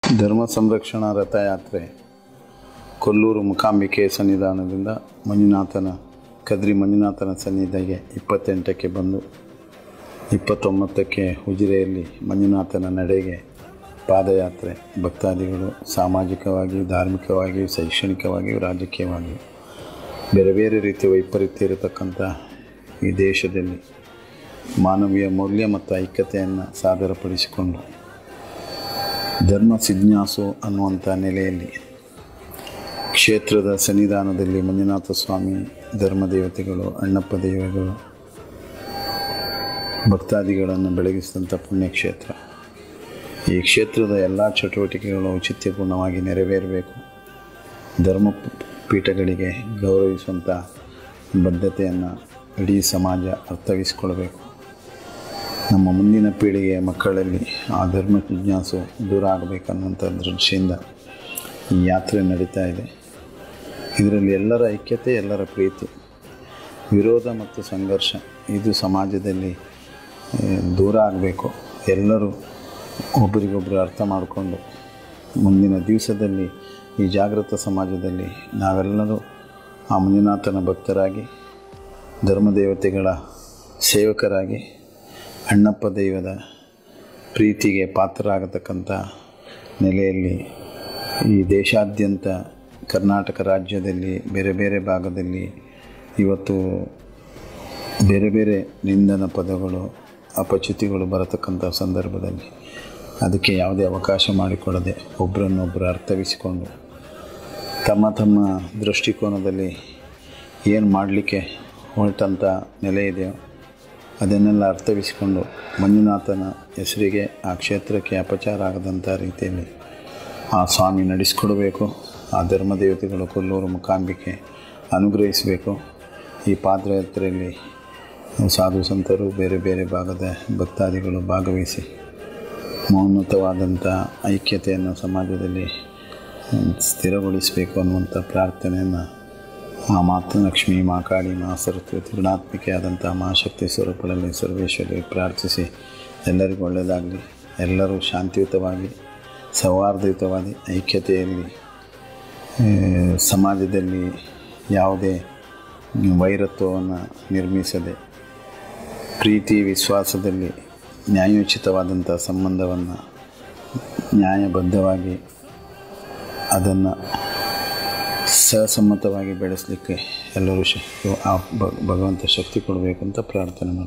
ಧರ್ಮ ಸಂರಕ್ಷಣಾ ರಥಯಾತ್ರೆ ಕೊಲ್ಲೂರು ಮುಕಾಂಬಿಕೆ ಸನ್ನಿಧಾನದಿಂದ ಮಂಜುನಾಥನ ಕದ್ರಿ ಮಂಜುನಾಥನ ಸನ್ನಿಧಿಗೆ ಇಪ್ಪತ್ತೆಂಟಕ್ಕೆ ಬಂದು ಇಪ್ಪತ್ತೊಂಬತ್ತಕ್ಕೆ ಉಜಿರೆಯಲ್ಲಿ ಮಂಜುನಾಥನ ನಡೆಗೆ ಪಾದಯಾತ್ರೆ ಭಕ್ತಾದಿಗಳು ಸಾಮಾಜಿಕವಾಗಿಯೂ ಧಾರ್ಮಿಕವಾಗಿಯೂ ಶೈಕ್ಷಣಿಕವಾಗಿಯೂ ರಾಜಕೀಯವಾಗಿಯೂ ಬೇರೆ ಬೇರೆ ರೀತಿಯ ವೈಪರೀತ್ಯ ಇರತಕ್ಕಂಥ ಈ ದೇಶದಲ್ಲಿ ಮಾನವೀಯ ಮೌಲ್ಯ ಮತ್ತು ಐಕ್ಯತೆಯನ್ನು ಸಾದರಪಡಿಸಿಕೊಂಡು ಧರ್ಮ ಸಿಜ್ಞಾಸು ಅನ್ನುವಂಥ ನೆಲೆಯಲ್ಲಿ ಕ್ಷೇತ್ರದ ಸನ್ನಿಧಾನದಲ್ಲಿ ಮಂಜುನಾಥ ಸ್ವಾಮಿ ಧರ್ಮದೇವತೆಗಳು ಅಣ್ಣಪ್ಪ ದೇವಗಳು ಭಕ್ತಾದಿಗಳನ್ನು ಬೆಳಗಿಸಿದಂಥ ಪುಣ್ಯಕ್ಷೇತ್ರ ಈ ಕ್ಷೇತ್ರದ ಎಲ್ಲ ಚಟುವಟಿಕೆಗಳು ಔಚಿತ್ಯಪೂರ್ಣವಾಗಿ ನೆರವೇರಬೇಕು ಧರ್ಮ ಪೀಠಗಳಿಗೆ ಗೌರವಿಸುವಂಥ ಬದ್ಧತೆಯನ್ನು ಇಡೀ ಸಮಾಜ ಅರ್ಥವಿಸಿಕೊಳ್ಬೇಕು ನಮ್ಮ ಮುಂದಿನ ಪೀಳಿಗೆಯ ಮಕ್ಕಳಲ್ಲಿ ಆ ಧರ್ಮ ಜಿಜ್ಞಾಸು ದೂರ ಆಗಬೇಕನ್ನುವಂಥ ದೃಷ್ಟಿಯಿಂದ ಈ ಯಾತ್ರೆ ನಡೀತಾ ಇದೆ ಇದರಲ್ಲಿ ಎಲ್ಲರ ಐಕ್ಯತೆ ಎಲ್ಲರ ಪ್ರೀತಿ ವಿರೋಧ ಮತ್ತು ಸಂಘರ್ಷ ಇದು ಸಮಾಜದಲ್ಲಿ ಆ, ದೂರ ಆಗಬೇಕು ಎಲ್ಲರೂ ಒಬ್ಬರಿಗೊಬ್ಬರು ಅರ್ಥ ಮಾಡಿಕೊಂಡು ಮುಂದಿನ ದಿವಸದಲ್ಲಿ ಈ ಜಾಗೃತ ಸಮಾಜದಲ್ಲಿ ನಾವೆಲ್ಲರೂ ಆ ಮಂಜುನಾಥನ ಭಕ್ತರಾಗಿ ಧರ್ಮದೇವತೆಗಳ ಸೇವಕರಾಗಿ ಅಣ್ಣಪ್ಪ ದೈವದ ಪ್ರೀತಿಗೆ ಪಾತ್ರರಾಗತಕ್ಕಂಥ ನೆಲೆಯಲ್ಲಿ ಈ ದೇಶಾದ್ಯಂತ ಕರ್ನಾಟಕ ರಾಜ್ಯದಲ್ಲಿ ಬೇರೆ ಬೇರೆ ಭಾಗದಲ್ಲಿ ಇವತ್ತು ಬೇರೆ ಬೇರೆ ನಿಂದನ ಪದಗಳು ಅಪಚ್ಯುತಿಗಳು ಬರತಕ್ಕಂಥ ಸಂದರ್ಭದಲ್ಲಿ ಅದಕ್ಕೆ ಯಾವುದೇ ಅವಕಾಶ ಮಾಡಿಕೊಡದೆ ಒಬ್ಬರನ್ನೊಬ್ಬರು ಅರ್ಥವಿಸಿಕೊಂಡು ತಮ್ಮ ತಮ್ಮ ದೃಷ್ಟಿಕೋನದಲ್ಲಿ ಏನು ಮಾಡಲಿಕ್ಕೆ ಹೊರಟಂಥ ನೆಲೆ ಇದೆಯೋ ಅದನ್ನೆಲ್ಲ ಅರ್ಥವಿಸಿಕೊಂಡು ಮಂಜುನಾಥನ ಹೆಸರಿಗೆ ಆ ಕ್ಷೇತ್ರಕ್ಕೆ ಅಪಚಾರ ಆಗದಂಥ ರೀತಿಯಲ್ಲಿ ಆ ಸ್ವಾಮಿ ನಡೆಸಿಕೊಡಬೇಕು ಆ ಧರ್ಮದೇವತೆಗಳು ಕೊಲ್ಲೂರು ಮುಕಾಂಬಿಕೆ ಅನುಗ್ರಹಿಸಬೇಕು ಈ ಪಾದಯಾತ್ರೆಯಲ್ಲಿ ಸಾಧು ಸಂತರು ಬೇರೆ ಬೇರೆ ಭಾಗದ ಭಕ್ತಾದಿಗಳು ಭಾಗವಹಿಸಿ ಮೌನ್ನತವಾದಂಥ ಐಕ್ಯತೆಯನ್ನು ಸಮಾಜದಲ್ಲಿ ಹ್ಮ್, ಸ್ಥಿರಗೊಳಿಸಬೇಕು ಅನ್ನುವಂಥ ಪ್ರಾರ್ಥನೆಯನ್ನು ಆ ಮಾತೃಲಕ್ಷ್ಮಿ ಮಾ ಕಾಳಿ ಮಾ ಸರಸ್ವತಿ ಋಣಾತ್ಮಿಕೆ ಆದಂಥ ಮಹಾಶಕ್ತಿ ಸ್ವರೂಪಗಳಲ್ಲಿ ಸರ್ವೇಶ್ವರಿ ಪ್ರಾರ್ಥಿಸಿ ಎಲ್ಲರಿಗೂ ಒಳ್ಳೆಯದಾಗಲಿ ಎಲ್ಲರೂ ಶಾಂತಿಯುತವಾಗಿ ಸೌಹಾರ್ದಯುತವಾಗಿ ಐಕ್ಯತೆಯಲ್ಲಿ ಆ, ಸಮಾಜದಲ್ಲಿ ಯಾವುದೇ ವೈರತ್ವವನ್ನು ನಿರ್ಮಿಸದೆ ಪ್ರೀತಿ ವಿಶ್ವಾಸದಲ್ಲಿ ನ್ಯಾಯೋಚಿತವಾದಂಥ ಸಂಬಂಧವನ್ನು ನ್ಯಾಯಬದ್ಧವಾಗಿ ಅದನ್ನು ಸಹಸಮ್ಮತವಾಗಿ ಬೆಳೆಸಲಿಕ್ಕೆ ಎಲ್ಲರೂ ಶ ಆ ಭಗವಂತ ಶಕ್ತಿ ಕೊಡಬೇಕು ಅಂತ ಪ್ರಾರ್ಥನೆ ಮಾಡ್ತೀನಿ